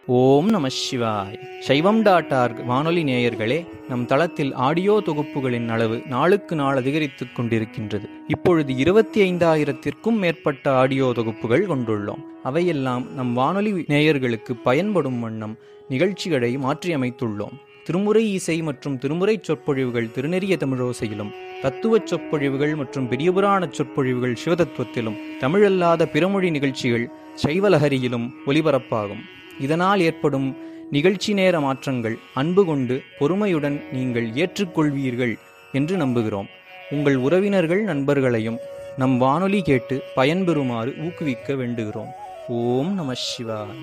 ஓம் நம சிவாய் சைவம் டாட் ஆர்க் வானொலி நேயர்களே நம் தளத்தில் ஆடியோ தொகுப்புகளின் அளவு நாளுக்கு நாள் அதிகரித்துக் கொண்டிருக்கின்றது இப்பொழுது இருபத்தி ஐந்தாயிரத்திற்கும் மேற்பட்ட ஆடியோ தொகுப்புகள் கொண்டுள்ளோம் அவையெல்லாம் நம் வானொலி நேயர்களுக்கு பயன்படும் வண்ணம் நிகழ்ச்சிகளை மாற்றியமைத்துள்ளோம் திருமுறை இசை மற்றும் திருமுறை சொற்பொழிவுகள் திருநெறிய தமிழோசையிலும் தத்துவச் சொற்பொழிவுகள் மற்றும் பெரியபுராண சொற்பொழிவுகள் சிவதத்துவத்திலும் தமிழல்லாத பிறமொழி நிகழ்ச்சிகள் சைவலஹரியிலும் ஒலிபரப்பாகும் இதனால் ஏற்படும் நிகழ்ச்சி நேர மாற்றங்கள் அன்பு கொண்டு பொறுமையுடன் நீங்கள் ஏற்றுக்கொள்வீர்கள் என்று நம்புகிறோம் உங்கள் உறவினர்கள் நண்பர்களையும் நம் வானொலி கேட்டு பயன்பெறுமாறு ஊக்குவிக்க வேண்டுகிறோம் ஓம் நம சிவாய்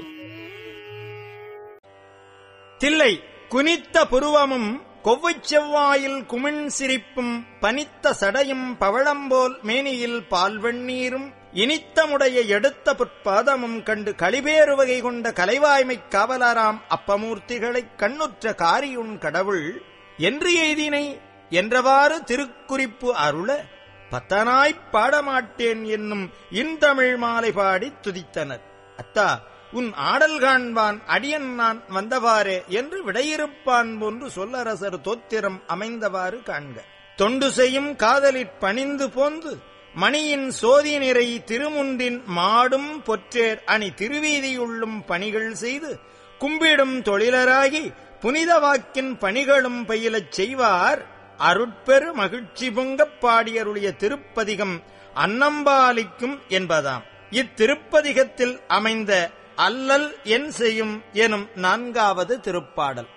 தில்லை குனித்த புருவமும் கொவ்வைச் செவ்வாயில் குமிழ் சிரிப்பும் பனித்த சடையும் பவளம்போல் மேனியில் பால்வெண்ணீரும் இனித்தமுடைய எடுத்த புற்பாதமும் கண்டு களிபேறு வகை கொண்ட கலைவாய்மைக் காவலராம் அப்பமூர்த்திகளைக் கண்ணுற்ற காரியுண் கடவுள் என்று எய்தினை என்றவாறு திருக்குறிப்பு அருள பத்தனாய்ப் பாடமாட்டேன் என்னும் இன்தமிழ் மாலை பாடித் துதித்தனர் அத்தா உன் ஆடல் காண்பான் அடியன் நான் வந்தவாறே என்று விடையிருப்பான் போன்று சொல்லரசர் தோத்திரம் அமைந்தவாறு காண்க தொண்டு செய்யும் காதலிற் பணிந்து போந்து மணியின் சோதி நிறை திருமுன்றின் மாடும் பொற்றேர் அணி திருவீதியுள்ளும் பணிகள் செய்து கும்பிடும் தொழிலராகி புனித வாக்கின் பணிகளும் பயிலச் செய்வார் அருட்பெரு மகிழ்ச்சி பொங்கப் பாடியருடைய திருப்பதிகம் அன்னம்பாலிக்கும் என்பதாம் இத்திருப்பதிகத்தில் அமைந்த அல்லல் என் செய்யும் எனும் நான்காவது திருப்பாடல்